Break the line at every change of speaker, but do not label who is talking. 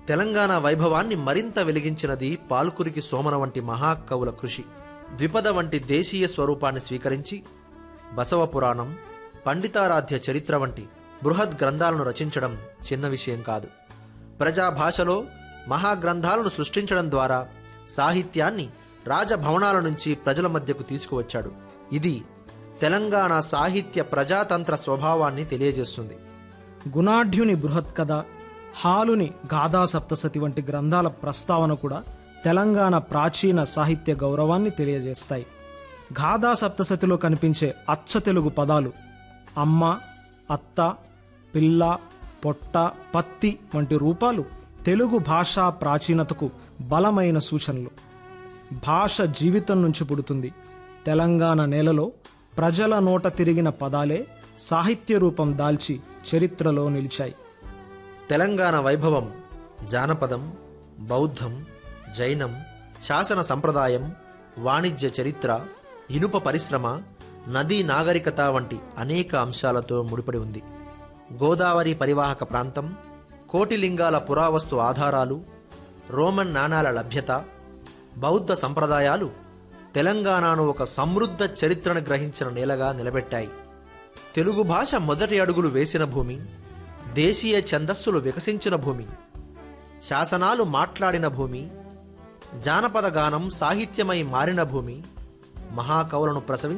తెలంగాణ వైభవాన్ని మరింత వెలిగించినది పాల్కురికి సోమన వంటి మహాకవుల కృషి ద్విపద వంటి దేశీయ స్వరూపాన్ని స్వీకరించి బసవ పురాణం పండితారాధ్య చరిత్ర వంటి బృహద్ గ్రంథాలను రచించడం చిన్న విషయం కాదు ప్రజాభాషలో మహాగ్రంథాలను సృష్టించడం ద్వారా సాహిత్యాన్ని రాజభవనాల నుంచి ప్రజల మధ్యకు తీసుకువచ్చాడు ఇది తెలంగాణ సాహిత్య ప్రజాతంత్ర స్వభావాన్ని తెలియజేస్తుంది
గుణాఢ్యుని బృహత్ కథ హాలుని గాథా సప్తసతి వంటి గ్రంథాల ప్రస్తావన కూడా తెలంగాణ ప్రాచీన సాహిత్య గౌరవాన్ని తెలియజేస్తాయి గాథా సప్తసతిలో కనిపించే అచ్చ తెలుగు పదాలు అమ్మ అత్త పిల్ల పొట్ట పత్తి వంటి రూపాలు తెలుగు భాషా ప్రాచీనతకు బలమైన సూచనలు భాష జీవితం నుంచి పుడుతుంది తెలంగాణ నేలలో ప్రజల నోట తిరిగిన పదాలే సాహిత్య రూపం దాల్చి చరిత్రలో నిలిచాయి
తెలంగాణ వైభవం జానపదం బౌద్ధం జైనం శాసన సంప్రదాయం వాణిజ్య చరిత్ర ఇనుప పరిశ్రమ నదీ నాగరికత వంటి అనేక అంశాలతో ముడిపడి ఉంది గోదావరి పరివాహక ప్రాంతం కోటిలింగాల పురావస్తు ఆధారాలు రోమన్ నాణాల లభ్యత బౌద్ధ సంప్రదాయాలు తెలంగాణను ఒక సమృద్ధ చరిత్రను గ్రహించిన నేలగా నిలబెట్టాయి తెలుగు భాష మొదటి అడుగులు వేసిన భూమి దేశీయ ఛందస్సులు వికసించిన భూమి శాసనాలు మాట్లాడిన భూమి జానపద గానం సాహిత్యమై మారిన భూమి మహాకవులను ప్రసవి